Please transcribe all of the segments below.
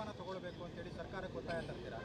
ತೀರ್ಮಾನ ತಗೊಳ್ಬೇಕು ಅಂತೇಳಿ ಸರ್ಕಾರಕ್ಕೆ ಒತ್ತಾಯ ತರ್ತೀರಾ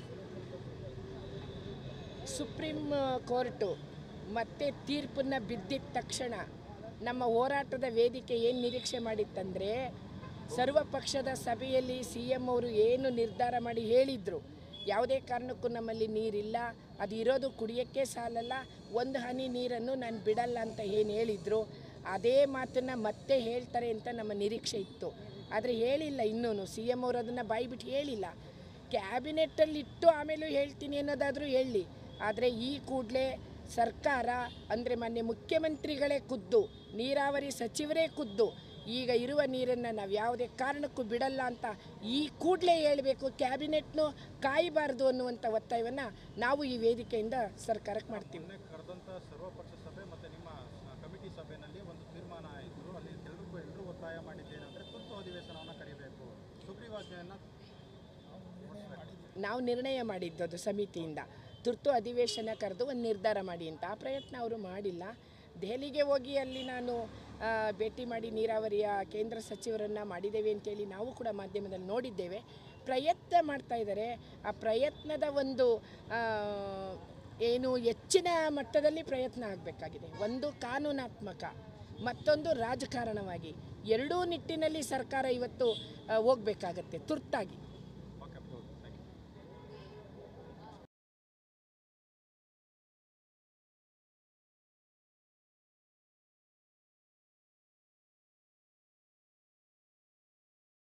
ಸುಪ್ರೀಂ ಕೋರ್ಟು ಮತ್ತೆ ತೀರ್ಪನ್ನು ಬಿದ್ದಿದ್ದ ತಕ್ಷಣ ನಮ್ಮ ಹೋರಾಟದ ವೇದಿಕೆ ಏನು ನಿರೀಕ್ಷೆ ಮಾಡಿತ್ತಂದರೆ ಸರ್ವ ಪಕ್ಷದ ಸಭೆಯಲ್ಲಿ ಸಿ ಎಮ್ ಅವರು ಏನು ನಿರ್ಧಾರ ಮಾಡಿ ಹೇಳಿದರು ಯಾವುದೇ ಕಾರಣಕ್ಕೂ ನಮ್ಮಲ್ಲಿ ನೀರಿಲ್ಲ ಅದು ಇರೋದು ಕುಡಿಯೋಕ್ಕೆ ಸಾಲಲ್ಲ ಒಂದು ಹನಿ ನೀರನ್ನು ನಾನು ಬಿಡಲ್ಲ ಅಂತ ಏನು ಹೇಳಿದರು ಅದೇ ಮಾತನ್ನು ಮತ್ತೆ ಹೇಳ್ತಾರೆ ಅಂತ ನಮ್ಮ ನಿರೀಕ್ಷೆ ಇತ್ತು ಆದರೆ ಹೇಳಿಲ್ಲ ಇನ್ನೂ ಸಿ ಎಮ್ ಅವರು ಅದನ್ನು ಬಾಯ್ಬಿಟ್ಟು ಹೇಳಿಲ್ಲ ಕ್ಯಾಬಿನೆಟ್ಟಲ್ಲಿ ಇಟ್ಟು ಆಮೇಲೂ ಹೇಳ್ತೀನಿ ಅನ್ನೋದಾದರೂ ಹೇಳಿ ಆದರೆ ಈ ಕೂಡಲೇ ಸರ್ಕಾರ ಅಂದರೆ ಮಾನ್ಯ ಮುಖ್ಯಮಂತ್ರಿಗಳೇ ಖುದ್ದು ನೀರಾವರಿ ಸಚಿವರೇ ಖುದ್ದು ಈಗ ಇರುವ ನೀರನ್ನು ನಾವು ಯಾವುದೇ ಕಾರಣಕ್ಕೂ ಬಿಡಲ್ಲ ಅಂತ ಈ ಕೂಡಲೇ ಹೇಳಬೇಕು ಕ್ಯಾಬಿನೆಟ್ನು ಕಾಯಬಾರ್ದು ಅನ್ನುವಂಥ ಒತ್ತಾಯವನ್ನು ನಾವು ಈ ವೇದಿಕೆಯಿಂದ ಸರ್ಕಾರಕ್ಕೆ ಮಾಡ್ತೀವಿ ಮೊನ್ನೆ ಕರೆದಂಥ ಸರ್ವಪಕ್ಷ ಸಭೆ ಮತ್ತು ನಿಮ್ಮ ಕಮಿಟಿ ಸಭೆಯಲ್ಲಿ ಒಂದು ತೀರ್ಮಾನ ಆಯಿತು ಅಲ್ಲಿ ಎಲ್ಲರಿಗೂ ಎಲ್ಲರೂ ಒತ್ತಾಯ ಮಾಡಿದ್ದೇನೆಂದರೆ ತುರ್ತು ಅಧಿವೇಶನವನ್ನು ಕರೆಯಬೇಕು ಸುಗ್ರೀವಾಜ್ಞೆಯನ್ನು ನಾವು ನಿರ್ಣಯ ಮಾಡಿದ್ದು ಅದು ಸಮಿತಿಯಿಂದ ತುರ್ತು ಅಧಿವೇಶನ ಕರೆದು ಒಂದು ನಿರ್ಧಾರ ಮಾಡಿ ಅಂತ ಆ ಪ್ರಯತ್ನ ಅವರು ಮಾಡಿಲ್ಲ ದೆಹಲಿಗೆ ಹೋಗಿ ಅಲ್ಲಿ ನಾನು ಆ, ಭೇಟಿ ಮಾಡಿ ನೀರಾವರಿಯ ಕೇಂದ್ರ ಸಚಿವರನ್ನು ಮಾಡಿದ್ದೇವೆ ಅಂತೇಳಿ ನಾವು ಕೂಡ ಮಾಧ್ಯಮದಲ್ಲಿ ನೋಡಿದ್ದೇವೆ ಪ್ರಯತ್ನ ಮಾಡ್ತಾ ಇದ್ದಾರೆ ಆ ಪ್ರಯತ್ನದ ಒಂದು ಆ, ಏನು ಹೆಚ್ಚಿನ ಮಟ್ಟದಲ್ಲಿ ಪ್ರಯತ್ನ ಆಗಬೇಕಾಗಿದೆ ಒಂದು ಕಾನೂನಾತ್ಮಕ ಮತ್ತೊಂದು ರಾಜಕಾರಣವಾಗಿ ಎರಡೂ ನಿಟ್ಟಿನಲ್ಲಿ ಸರ್ಕಾರ ಇವತ್ತು ಹೋಗಬೇಕಾಗತ್ತೆ ತುರ್ತಾಗಿ